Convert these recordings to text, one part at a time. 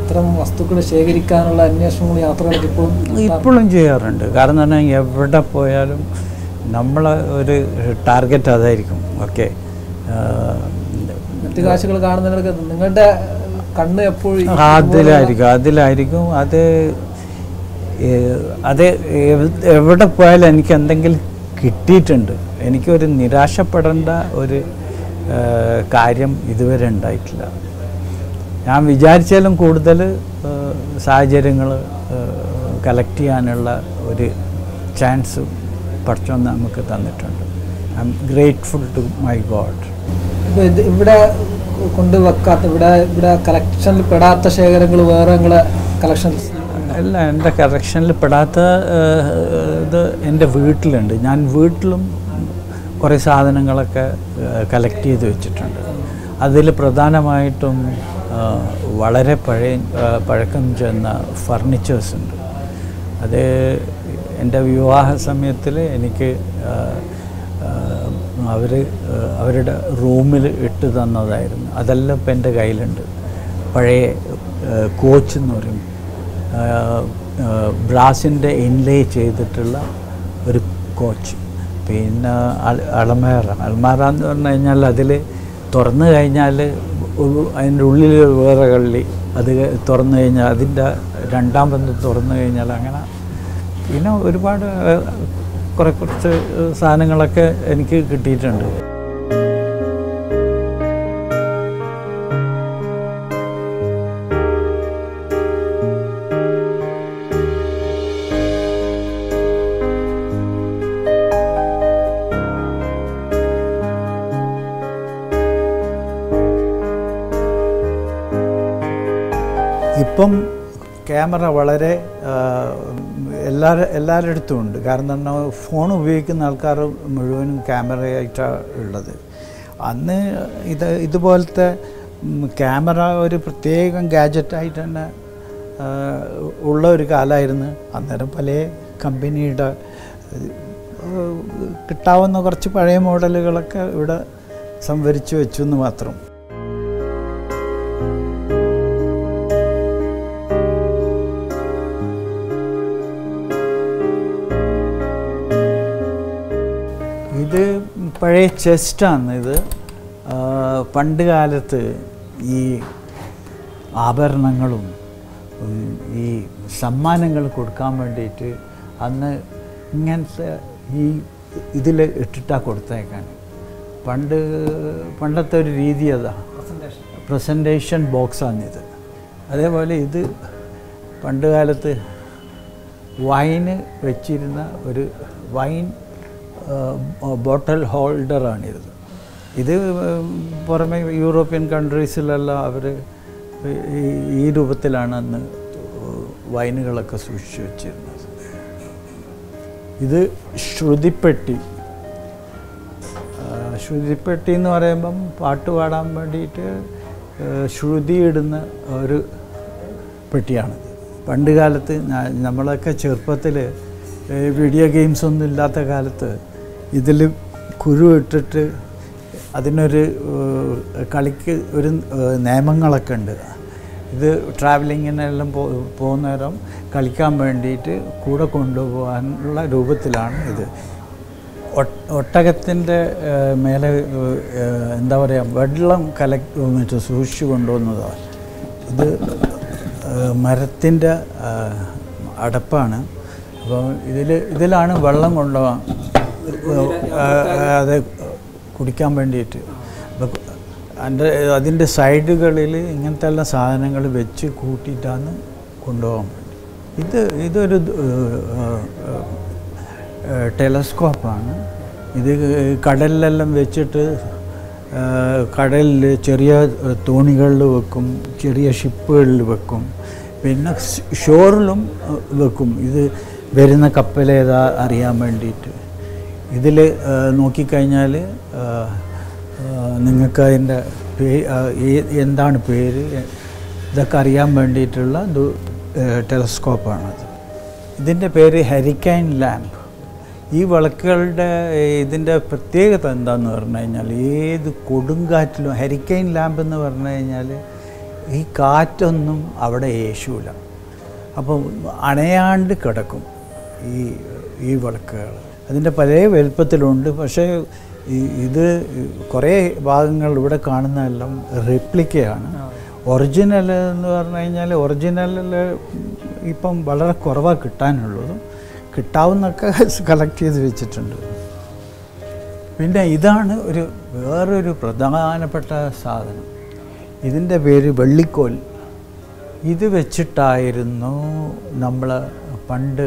ഇത്തരം വസ്തുക്കൾ ശേഖരിക്കാനുള്ള അന്വേഷണങ്ങളും യാത്രകളൊക്കെ ഇപ്പോഴും നടത്താറുണ്ട്. ഇപ്പോഴും ചെയ്യാറുണ്ട് കാരണം എന്ന് പറഞ്ഞാൽ എവിടെ പോയാലും നമ്മളെ ഒരു ടാർഗറ്റ് അതായിരിക്കും ഓക്കെ മറ്റു കാഴ്ചകൾ കാണുന്നതിനൊക്കെ നിങ്ങളുടെ കണ്ണ് എപ്പോഴും ഈ അതിലായിരിക്കും അതിലായിരിക്കും അത് ഏഹ്, അത് എവ്- എവിടെ പോയാലും എനിക്ക് എന്തെങ്കിലും കിട്ടിയിട്ടുണ്ട് എനിക്കൊരു നിരാശപ്പെടേണ്ട ഒരു ഏഹ്, കാര്യം ഇതുവരെ ഉണ്ടായിട്ടില്ല ഞാൻ വിചാരിച്ചാലും കൂടുതൽ സാഹചര്യങ്ങൾ കളക്ട് ചെയ്യാനുള്ള ഒരു ചാൻസ് പഠിച്ചോന്ന് നമുക്ക് തന്നിട്ടുണ്ട് I'm grateful to my God ഇപ്പൊ ഇത് ഇവിടെ കൊണ്ടുവെക്കാത്ത ഇവിടെ ഇവിടെ കളക്ഷനിൽ പെടാത്ത ശേഖരങ്ങൾ വേറെ നിങ്ങളെ കളക്ഷൻസ് അല്ല എൻ്റെ കറക്ഷനിൽ പെടാത്ത ഏഹ്, ഇത് എൻ്റെ വീട്ടിലുണ്ട് ഞാൻ വീട്ടിലും കുറേ സാധനങ്ങളൊക്കെ കളക്ട് ചെയ്ത് വെച്ചിട്ടുണ്ട് അതിൽ പ്രധാനമായിട്ടും ഏഹ്, വളരെ പഴയ ഏഹ്, പഴക്കം ചെന്ന ഫർണിച്ചേഴ്സ് ഉണ്ട് അത് എൻ്റെ വിവാഹ സമയത്തിൽ എനിക്ക് അവർ അവരുടെ റൂമിൽ ഇട്ട് തന്നതായിരുന്നു അതെല്ലാം ഇപ്പം എൻ്റെ കയ്യിലുണ്ട് പഴയ കോച്ച് എന്ന് പറയും ബ്രാസിൻ്റെ ഇൻലേ ചെയ്തിട്ടുള്ള ഒരു കോച്ച് പിന്നെ അൽ- അലമാര അൽമാര എന്ന് പറഞ്ഞു കഴിഞ്ഞാൽ അതിൽ തുറന്നു കഴിഞ്ഞാൽ ഒരു അതിൻ്റെ ഉള്ളിൽ വേറെ കള്ളി അത് തുറന്നു കഴിഞ്ഞാൽ അതിൻ്റെ രണ്ടാം ബന്ധം തുറന്നു കഴിഞ്ഞാൽ അങ്ങനെ പിന്നെ ഒരുപാട് ഏഹ്, കുറെ കുറച്ച് സാധനങ്ങളൊക്കെ എനിക്ക് കിട്ടിയിട്ടുണ്ട് ഇപ്പം ക്യാമറ വളരെ ആ, എല്ലാ എല്ലാവരുടെ അടുത്തും ഉണ്ട് കാരണം എന്താ ഫോൺ ഉപയോഗിക്കുന്ന ആൾക്കാർ മുഴുവനും ക്യാമറയായിട്ടാണ് ഉള്ളത് അന്ന് ഇത് ഇതുപോലത്തെ ഉം, ക്യാമറ ഒരു പ്രത്യേകം ഗാജറ്റായിട്ട് തന്നെ ആ, ഉള്ള ഒരു കാലമായിരുന്നു അന്നേരം പല കമ്പനിയുടെ ഏഹ്, കിട്ടാവുന്ന കുറച്ച് പഴയ മോഡലുകളൊക്കെ ഇവിടെ സംഭരിച്ചു വെച്ചു എന്ന് മാത്രം ഇത് പഴയ ചെസ്റ്റാണ് ഇത് ആ, പണ്ട് കാലത്ത് ഈ ആഭരണങ്ങളും ഉം, ഈ സമ്മാനങ്ങൾ കൊടുക്കാൻ വേണ്ടിയിട്ട് അന്ന് ഇങ്ങനത്തെ ഈ ഇതിൽ ഇട്ടിട്ടാണ് കൊടുത്തേക്കാൻ പണ്ട് പണ്ടത്തെ ഒരു രീതി അതാ പ്രസൻറ്റേഷൻ ബോക്സാണിത് അതേപോലെ ഇത് പണ്ട് കാലത്ത് വൈന് വെച്ചിരുന്ന ഒരു വൈൻ ബോട്ടൽ ഹോൾഡറാണിത് ഇത് പുറമെ യൂറോപ്യൻ കൺട്രീസിലെല്ലാം അവർ ഈ രൂപത്തിലാണ് അന്ന് വൈനുകളൊക്കെ സൂക്ഷിച്ചു വെച്ചിരുന്നത് ഇത് ശ്രുതിപ്പെട്ടി ആ, ശ്രുതിപ്പെട്ടി എന്ന് പറയുമ്പം പാട്ട് പാടാൻ വേണ്ടിയിട്ട് ആ, ശ്രുതി ഇടുന്ന ഒരു പെട്ടിയാണിത് പണ്ട് കാലത്ത് ഞാ- നമ്മളൊക്കെ ചെറുപ്പത്തിൽ വീഡിയോ ഗെയിംസ് ഒന്നും ഇല്ലാത്ത കാലത്ത് ഇതിൽ കുരു ഇട്ടിട്ട് അതിനൊരു ഏഹ്, കളിക്ക് ഒരു ഏഹ്, നിയമങ്ങളൊക്കെ ഉണ്ട് ഇത് ട്രാവലിങ്ങിനെല്ലാം പോ പോകുന്നേരം കളിക്കാൻ വേണ്ടിയിട്ട് കൂടെ കൊണ്ടുപോകാനുള്ള രൂപത്തിലാണ് ഇത് ഒട്ട- ഒട്ടകത്തിൻ്റെ ഏഹ്, മേലെ ഏഹ്, എന്താ പറയുക വെള്ളം കലക്ട് മറ്റേ സൂക്ഷിച്ചു കൊണ്ടുവന്നതാണ് ഇത് ഏഹ്, മരത്തിൻ്റെ ഏഹ്, അടപ്പാണ് അപ്പോൾ ഇതിൽ ഇതിലാണ് വെള്ളം കൊണ്ടുപോകാൻ അത് കുടിക്കാൻ വേണ്ടിയിട്ട് അപ്പോൾ അതിൻ്റെ അതിൻ്റെ സൈഡുകളിൽ ഇങ്ങനത്തെ എല്ലാം സാധനങ്ങൾ വെച്ച് കൂട്ടിയിട്ടാണ് കൊണ്ടുപോകാൻ വേണ്ടി ഇത് ഇതൊരു ടെലസ്കോപ്പാണ് ഇത് കടലിലെല്ലാം വെച്ചിട്ട് കടലിൽ ചെറിയ തോണികളിൽ വെക്കും ചെറിയ ഷിപ്പുകളിൽ വെക്കും പിന്നെ ഷോറിലും വെക്കും ഇത് വരുന്ന കപ്പലേതാ അറിയാൻ വേണ്ടിയിട്ട് ഇതിൽ നോക്കിക്കഴിഞ്ഞാൽ നിങ്ങൾക്ക് അതിൻ്റെ പേ ആ, ഏ- എന്താണ് പേര് ഇതൊക്കെ അറിയാൻ വേണ്ടിയിട്ടുള്ള ഒരു ടെലസ്കോപ്പാണത് ഇതിൻ്റെ പേര് ഹെരിക്കൈൻ ലാമ്പ് ഈ വിളക്കുകളുടെ ഇതിൻ്റെ പ്രത്യേകത എന്താണെന്ന് പറഞ്ഞു കഴിഞ്ഞാൽ ഏത് കൊടുങ്കാറ്റിലും ഹെരിക്കൈൻ ലാമ്പ് എന്ന് പറഞ്ഞു കഴിഞ്ഞാൽ ഈ കാറ്റൊന്നും അവിടെ യേശൂല അപ്പം അണയാണ്ട് കിടക്കും ഈ ഈ വിളക്കുകൾ അതിൻ്റെ പല വലുപ്പത്തിലുണ്ട് പക്ഷേ ഈ- ഇത് കുറേ ഭാഗങ്ങൾ ഇവിടെ കാണുന്നതെല്ലാം റെപ്ലിക്കയാണ് ഒറിജിനൽ എന്ന് പറഞ്ഞു കഴിഞ്ഞാൽ ഒറിജിനലിൽ ഇപ്പം വളരെ കുറവാണ് കിട്ടാനുള്ളതും കിട്ടാവുന്നൊക്കെ കളക്ട് ചെയ്ത് വെച്ചിട്ടുണ്ട് പിന്നെ ഇതാണ് ഒരു വേറൊരു പ്രധാനപ്പെട്ട സാധനം ഇതിൻ്റെ പേര് വെള്ളിക്കോൽ ഇത് വെച്ചിട്ടായിരുന്നു നമ്മൾ പണ്ട്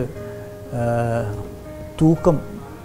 തൂക്കം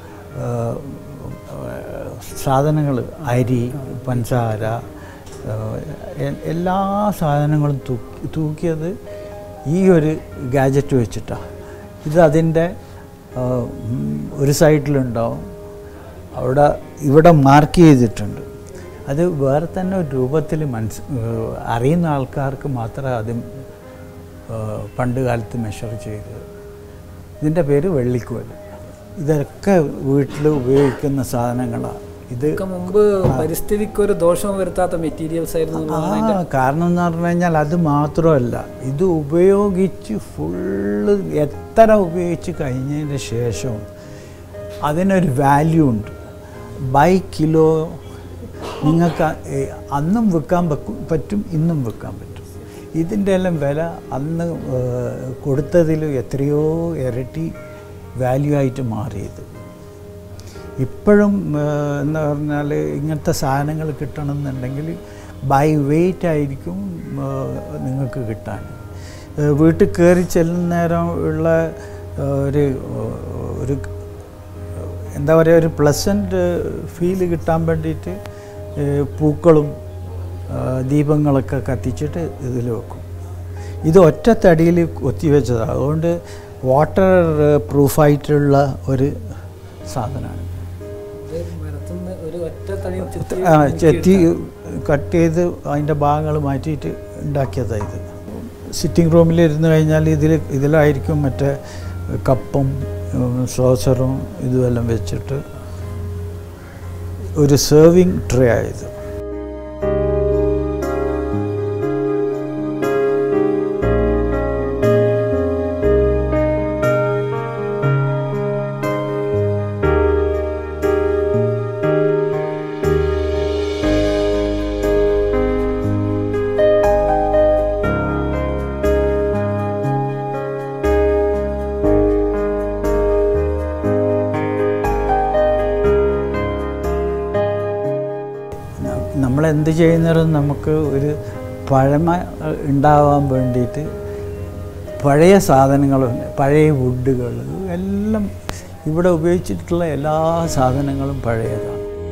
സാധനങ്ങൾ അരി പഞ്ചസാര ആ, എ- എല്ലാ സാധനങ്ങളും തൂക്കി തൂക്കിയത് ഈ ഒരു ഗാജറ്റ് വെച്ചിട്ടാണ് ഇത് അതിൻ്റെ ആ, ഉം, ഒരു സൈഡിലുണ്ടാവും അവിടെ ഇവിടെ മാർക്ക് ചെയ്തിട്ടുണ്ട് അത് വേറെ തന്നെ ഒരു രൂപത്തിൽ മനസ് ഏഹ് അറിയുന്ന ആൾക്കാർക്ക് മാത്രമേ ആദ്യം ഏഹ് പണ്ട് കാലത്ത് മെഷർ ചെയ്തത് ഇതിൻ്റെ പേര് വെള്ളിക്കോൽ ഇതൊക്കെ വീട്ടിൽ ഉപയോഗിക്കുന്ന സാധനങ്ങളാണ് ഇത് ഒക്കെ മുമ്പ് പരിസ്ഥിതിക്ക് ഒരു ദോഷവും വരുത്താത്ത മെറ്റീരിയൽസ് ആയിരുന്നു ആ എന്നുള്ളതാണ് അതിന്റെ കാരണം എന്ന് പറഞ്ഞു കഴിഞ്ഞാൽ അത് മാത്രമല്ല ഇത് ഉപയോഗിച്ച് ഫുള്ള് എത്ര ഉപയോഗിച്ച് കഴിഞ്ഞതിന് ശേഷം അതിനൊരു വാല്യൂ ഉണ്ട് ബൈ കിലോ നിങ്ങൾക്ക് അ- ഏ, അന്നും വിൽക്കാൻ പക്കും- പറ്റും ഇന്നും വിൽക്കാൻ പറ്റും ഇതിൻ്റെ എല്ലാം വില അന്ന് കൊടുത്തതിൽ എത്രയോ ഇരട്ടി വാല്യൂ ആയിട്ട് മാറിയത് ഇപ്പോഴും എന്ന് പറഞ്ഞാൽ ഇങ്ങനത്തെ സാധനങ്ങൾ കിട്ടണമെന്നുണ്ടെങ്കിൽ ബൈ വെയിറ്റ് ആയിരിക്കും ആ, നിങ്ങൾക്ക് കിട്ടാൻ ആ, വീട്ടിൽ കയറി ചെല്ലുന്ന നേരം ഉള്ള ആ, ഒരു ഒരു എന്താ പറയുക ഒരു പ്ലസൻറ്റ് ഫീല് കിട്ടാൻ വേണ്ടിയിട്ട് ഏ, പൂക്കളും ആ, ദീപങ്ങളൊക്കെ കത്തിച്ചിട്ട് ഇതിൽ വെക്കും ഇത് ഒറ്റ തടിയിൽ കൊത്തിവെച്ചതാണ് അതുകൊണ്ട് വാട്ടർ പ്രൂഫായിട്ടുള്ള ഒരു സാധനമാണ് ഇത് മരത്തുനിന്ന് ഒരു ഒറ്റ തടി ചെത്തി ആ, ചെത്തി കട്ട് ചെയ്ത് അതിൻ്റെ ഭാഗങ്ങൾ മാറ്റിയിട്ട് ഉണ്ടാക്കിയതാണ് ഇത് സിറ്റിംഗ് റൂമിൽ ഇരുന്ന് കഴിഞ്ഞാൽ ഇതിൽ ഇതിലായിരിക്കും മറ്റേ കപ്പും സോസറും ഇതുമെല്ലാം വെച്ചിട്ട് ഒരു സെർവിങ് ട്രേ ആയത് നമ്മൾ എന്ത് ചെയ്യുന്നതും നമുക്ക് ഒരു പഴമ അഹ്, ഉണ്ടാവാൻ വേണ്ടിയിട്ട് പഴയ സാധനങ്ങളും പഴയ വുഡുകൾ എല്ലാം ഇവിടെ ഉപയോഗിച്ചിട്ടുള്ള എല്ലാ സാധനങ്ങളും പഴയതാണ്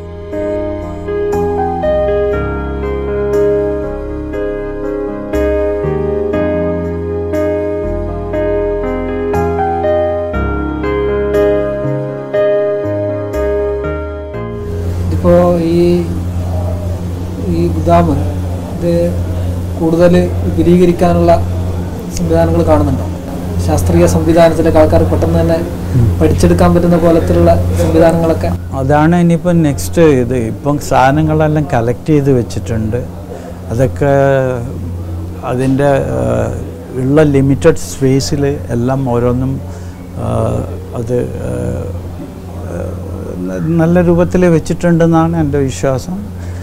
ഇതിപ്പോ ഈ ഈ ഗുദാം ഇത് കൂടുതൽ വിപുലീകരിക്കാനുള്ള സംവിധാനങ്ങൾ കാണുന്നുണ്ടോ ശാസ്ത്രീയ സംവിധാനത്തിലൊക്കെ ആൾക്കാർ പെട്ടെന്ന് തന്നെ പഠിച്ചെടുക്കാൻ പറ്റുന്ന പോലത്തിലുള്ള സംവിധാനങ്ങളൊക്കെ അതാണ് ഇനിയിപ്പം നെക്സ്റ്റ് ഇത് ഇപ്പം സാധനങ്ങളെല്ലാം കളക്ട് ചെയ്ത് വെച്ചിട്ടുണ്ട് അതൊക്കെ അതിൻ്റെ ആ, ഉള്ള ലിമിറ്റഡ് സ്പേസിൽ എല്ലാം ഓരോന്നും ആ, അത് ആ, ന- നല്ല രൂപത്തിൽ വെച്ചിട്ടുണ്ടെന്നാണ് എൻ്റെ വിശ്വാസം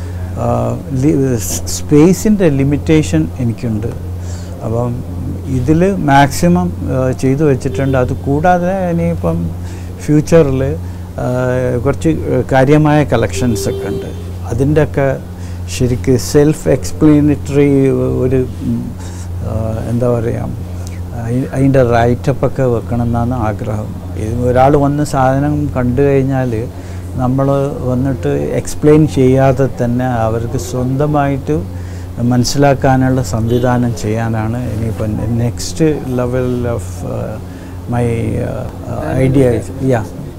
സ്പേസിൻ്റെ ലിമിറ്റേഷൻ എനിക്കുണ്ട് അപ്പം ഇതിൽ മാക്സിമം ചെയ്തു വെച്ചിട്ടുണ്ട് അത് കൂടാതെ ഇനിയിപ്പം ഫ്യൂച്ചറിൽ കുറച്ച് കാര്യമായ കളക്ഷൻസ് ഒക്കെ ഉണ്ട് അതിൻ്റെയൊക്കെ ശരിക്ക് സെൽഫ് എക്സ്പ്ലെയിനറ്ററി ഒരു ഉം, ആ, എന്താ പറയുക അതിൻ്റെ റൈറ്റപ്പൊക്കെ വെക്കണം എന്നാണ് ആഗ്രഹം ഇത് ഒരാൾ വന്ന് സാധനം കണ്ടു കഴിഞ്ഞാൽ നമ്മൾ വന്നിട്ട് എക്സ്പ്ലെയിൻ ചെയ്യാതെ തന്നെ അവർക്ക് സ്വന്തമായിട്ട് മനസ്സിലാക്കാനുള്ള സംവിധാനം ചെയ്യാനാണ് ഇനിയിപ്പം next level of my idea യാ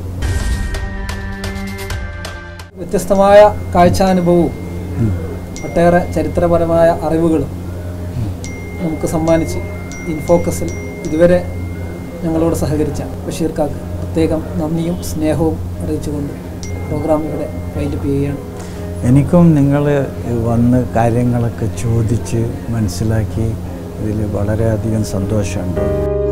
വ്യത്യസ്തമായ കാഴ്ചാനുഭവവും ഒട്ടേറെ ചരിത്രപരമായ അറിവുകളും നമുക്ക് സമ്മാനിച്ച് ഇൻഫോക്കസിൽ ഇതുവരെ ഞങ്ങളോട് സഹകരിച്ച ബഷീർ കാക്ക് പ്രത്യേകം നന്ദിയും സ്നേഹവും അറിയിച്ചുകൊണ്ട് പ്രോഗ്രാം ഇവിടെ വൈൻഡപ്പ് ചെയ്യുകയാണ് എനിക്കും നിങ്ങൾ വന്ന് കാര്യങ്ങളൊക്കെ ചോദിച്ച് മനസ്സിലാക്കി ഇതിൽ വളരെയധികം സന്തോഷമുണ്ട്